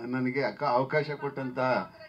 ನನಗೆ ಅಕ್ಕ ಅವಕಾಶ ಕೊಟ್ಟಂತ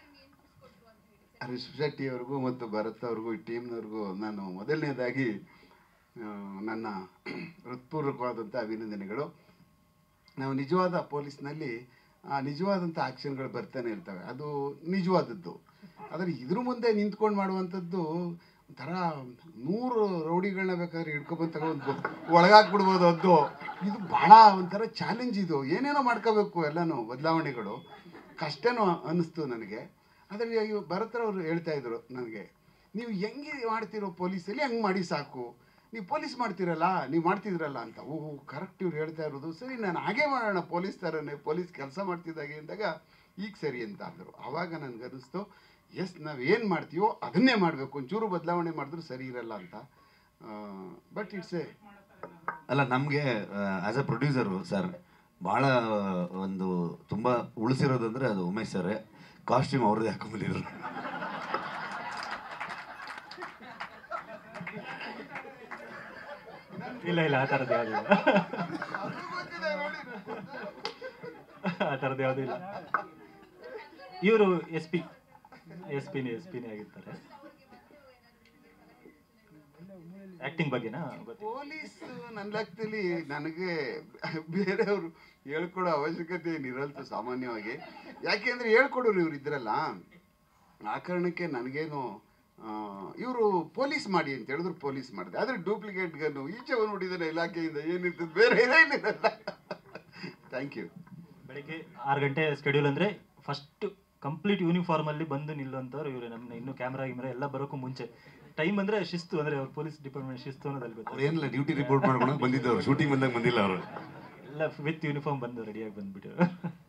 ಹರೀಶ್ ಶೆಟ್ಟಿ ಅವ್ರಿಗೂ ಮತ್ತು ಭರತ್ ಅವ್ರಿಗೂ ಈ ಟೀಮ್ನವ್ರಿಗೂ ನಾನು ಮೊದಲನೇದಾಗಿ ಆ, ನನ್ನ ಹೃತ್ಪೂರ್ವಕವಾದಂಥ ಅಭಿನಂದನೆಗಳು ನಾವು ನಿಜವಾದ ಪೊಲೀಸ್ನಲ್ಲಿ ಆ, ನಿಜವಾದಂಥ ಆಕ್ಷನ್ಗಳು ಬರ್ತಾನೆ ಇರ್ತವೆ ಅದು ನಿಜವಾದದ್ದು ಆದರೆ ಇದ್ರ ಮುಂದೆ ನಿಂತ್ಕೊಂಡು ಮಾಡುವಂಥದ್ದು ಒಂಥರ ನೂರು ರೌಡಿಗಳನ್ನ ಬೇಕಾದ್ರೆ ಹಿಡ್ಕೊಬಂದು ತಗೊಂಡು ಒಳಗಾಕ್ಬಿಡ್ಬೋದು ಅದು ಇದು ಭಾಳ ಒಂಥರ ಚಾಲೆಂಜ್ ಇದು ಏನೇನೋ ಮಾಡ್ಕೋಬೇಕು ಎಲ್ಲನೂ ಬದಲಾವಣೆಗಳು ಕಷ್ಟನೂ ಅನ್ನಿಸ್ತು ನನಗೆ ಆದರೆ ಇವ್ ಭರತ್ರವ್ರು ಹೇಳ್ತಾ ಇದ್ರು ನನಗೆ ನೀವು ಹೆಂಗೆ ಮಾಡ್ತಿರೋ ಪೊಲೀಸಲ್ಲಿ ಹಂಗೆ ಮಾಡಿ ಸಾಕು ನೀವು ಪೊಲೀಸ್ ಮಾಡ್ತೀರಲ್ಲ ನೀವು ಮಾಡ್ತಿದ್ರಲ್ಲ ಅಂತ ಓಹೋ ಕರೆಕ್ಟ್ ಇವ್ರು ಹೇಳ್ತಾ ಇರೋದು ಸರಿ ನಾನು ಹಾಗೆ ಮಾಡೋಣ ಪೊಲೀಸ್ ಥರನೇ ಪೊಲೀಸ್ ಕೆಲಸ ಮಾಡ್ತಿದ್ದಾಗೆ ಅಂದಾಗ ಈಗ ಸರಿ ಅಂತ ಅಂದರು ಆವಾಗ ನನಗನ್ನಿಸ್ತು ಎಸ್ ನಾವು ಏನು ಮಾಡ್ತೀವೋ ಅದನ್ನೇ ಮಾಡಬೇಕು ಒಂಚೂರು ಬದಲಾವಣೆ ಮಾಡಿದ್ರು ಸರಿ ಇರಲ್ಲ ಅಂತ ಬಟ್ ಇಟ್ಸ್ ಎ ಅಲ್ಲ ನಮಗೆ ಆಸ್ ಅ ಪ್ರೊಡ್ಯೂಸರು ಸರ್ ಭಾಳ ಒಂದು ತುಂಬ ಉಳಿಸಿರೋದಂದ್ರೆ ಅದು ಉಮೇಶ್ ಸರ್ ಕಾಸ್ಟ್ಯೂಮ್ ಅವ್ರದ್ದೇ ಹಾಕೊಂಡ್ಬಂದಿದ್ರು ಇಲ್ಲ ಇಲ್ಲ ಆ ಥರದ್ದು ಯಾವುದಿಲ್ಲ ಆ ಥರದ್ದು ಯಾವುದೂ ಇಲ್ಲ ಇವರು ಎಸ್ ಪಿ ಎಸ್ ಪಿನೇ ಎಸ್ ಪಿನೇ ಆಗಿರ್ತಾರೆ ಆಕ್ಟಿಂಗ್ ಬಗ್ಗೆನಾ ಗೊತ್ತಿಲ್ಲ ಪೊಲೀಸ್ ನನ್ನ ಲೆಕ್ಕದಲ್ಲಿ ನನಗೆ ಬೇರೆಯವರು ಹೇಳ್ಕೊಡೋ ಅವಶ್ಯಕತೆ ಏನಿರಲ್ತು ಸಾಮಾನ್ಯವಾಗಿ ಯಾಕೆಂದ್ರೆ ಹೇಳ್ಕೊಡೋರು ಇವ್ರು ಇದ್ರಲ್ಲ ಆ ಕಾರಣಕ್ಕೆ ನನಗೇನು ಇವರು ಪೊಲೀಸ್ ಮಾಡಿ ಅಂತ ಹೇಳಿದ್ರು ಪೊಲೀಸ್ ಮಾಡಿದೆ ಆದರೆ ಡೂಪ್ಲಿಕೇಟ್ ಗನ್ನು ಈಚೆ ಬಂದ್ಬಿಟ್ಟಿದ್ದಾರೆ ಇಲಾಖೆಯಿಂದ ಏನಿರ್ತದೆ ಬೇರೆ ಏನೇನಿರಲ್ಲ ಥ್ಯಾಂಕ್ ಯು ಬೆಳಿಗ್ಗೆ ಆರು ಗಂಟೆ ಸ್ಕೆಡ್ಯೂಲ್ ಅಂದರೆ ಫಸ್ಟ್ ಕಂಪ್ಲೀಟ್ ಯೂನಿಫಾರ್ಮ್ ಅಲ್ಲಿ ಬಂದು ನಿಲ್ಲುವಂಥವ್ರು ಇವರು ನಮ್ಮನ್ನ ಇನ್ನು ಕ್ಯಾಮ್ರಾ ಗಿಮ್ರಾ ಎಲ್ಲ ಬರೋಕ್ಕೂ ಮುಂಚೆ ಟೈಮ್ ಅಂದ್ರೆ ಶಿಸ್ತು ಅಂದ್ರೆ ಅವ್ರ ಪೊಲೀಸ್ ಡಿಪಾರ್ಟ್ಮೆಂಟ್ ಶಿಸ್ತು ಅನ್ನೋದಲ್ಲಿ ಅವ್ರು ಗೊತ್ತು ಏನಿಲ್ಲ ಡ್ಯೂಟಿ ರಿಪೋರ್ಟ್ ಮಾಡ್ಕೊಂಡು ಬಂದಿದ್ದವ್ರು ಶೂಟಿಂಗ್ ಬಂದಾಗ ಬಂದಿಲ್ಲ ಅವರು ಎಲ್ಲ ವಿತ್ ಯೂನಿಫಾರ್ಮ್ ಬಂದು ರೆಡಿಯಾಗಿ ಬಂದ್ಬಿಟ್ಟು